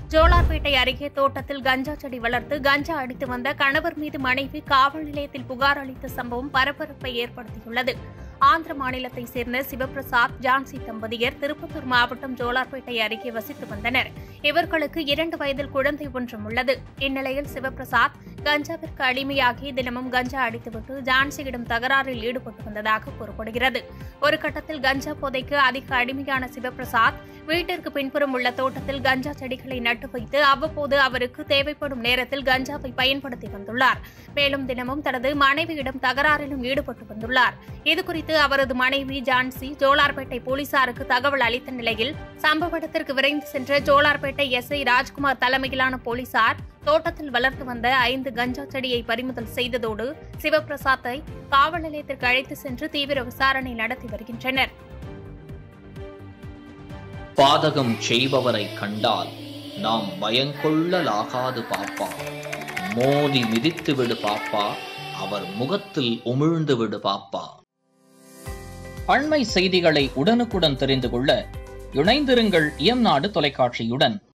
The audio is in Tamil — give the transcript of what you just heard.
ஜோலார்பேட்டை அருகே தோட்டத்தில் கஞ்சா செடி வளர்த்து கஞ்சா அடித்து வந்த கணவர் மீது மனைவி காவல் நிலையத்தில் புகார் அளித்த சம்பவம் பரபரப்பை ஏற்படுத்தியுள்ளது ஆந்திர மாநிலத்தைச் சேர்ந்த சிவபிரசாத் ஜான்சி தம்பதியர் திருப்பத்தூர் மாவட்டம் ஜோலார்பேட்டை அருகே வசித்து வந்தனர் இவர்களுக்கு இரண்டு வயதில் குழந்தை ஒன்றும் உள்ளது இந்நிலையில் சிவபிரசாத் கஞ்சாவிற்கு அடிமையாகி தினமும் கஞ்சா அடித்துவிட்டு ஜான்சியிடம் தகராறில் ஈடுபட்டு வந்ததாக கூறப்படுகிறது ஒரு கட்டத்தில் கஞ்சா போதைக்கு அதிக அடிமையான சிவபிரசாத் வீட்டிற்கு பின்புறம் உள்ள தோட்டத்தில் கஞ்சா செடிகளை நட்டு வைத்து அவ்வப்போது அவருக்கு தேவைப்படும் நேரத்தில் கஞ்சாவை பயன்படுத்தி வந்துள்ளார் மேலும் தினமும் தனது மனைவியிடம் தகராறிலும் ஈடுபட்டு வந்துள்ளார் இதுகுறித்து அவரது மனைவி ஜான்சி ஜோலார்பேட்டை போலீசாருக்கு தகவல் அளித்த நிலையில் சம்பவ இடத்திற்கு விரைந்து சென்ற ஜோலார்பேட்டை எஸ்ஐ ராஜ்குமார் தலைமையிலான போலீசார் தோட்டத்தில் வளர்த்து வந்த ஐந்து கஞ்சா செடியை பறிமுதல் செய்ததோடு சிவபிரசாத்தை காவல் நிலையத்திற்கு அழைத்து சென்று தீவிர விசாரணை நடத்தி வருகின்றனர் பாதகம் செய்பவரை கண்டால் நாம் பயங்கொள்ளலாகாது பாப்பா மோதி மிதித்து விடு பாப்பா அவர் முகத்தில் உமிழ்ந்து விடு பாப்பா அண்மை செய்திகளை உடனுக்குடன் தெரிந்து கொள்ள இணைந்திருங்கள் எம் நாடு தொலைக்காட்சியுடன்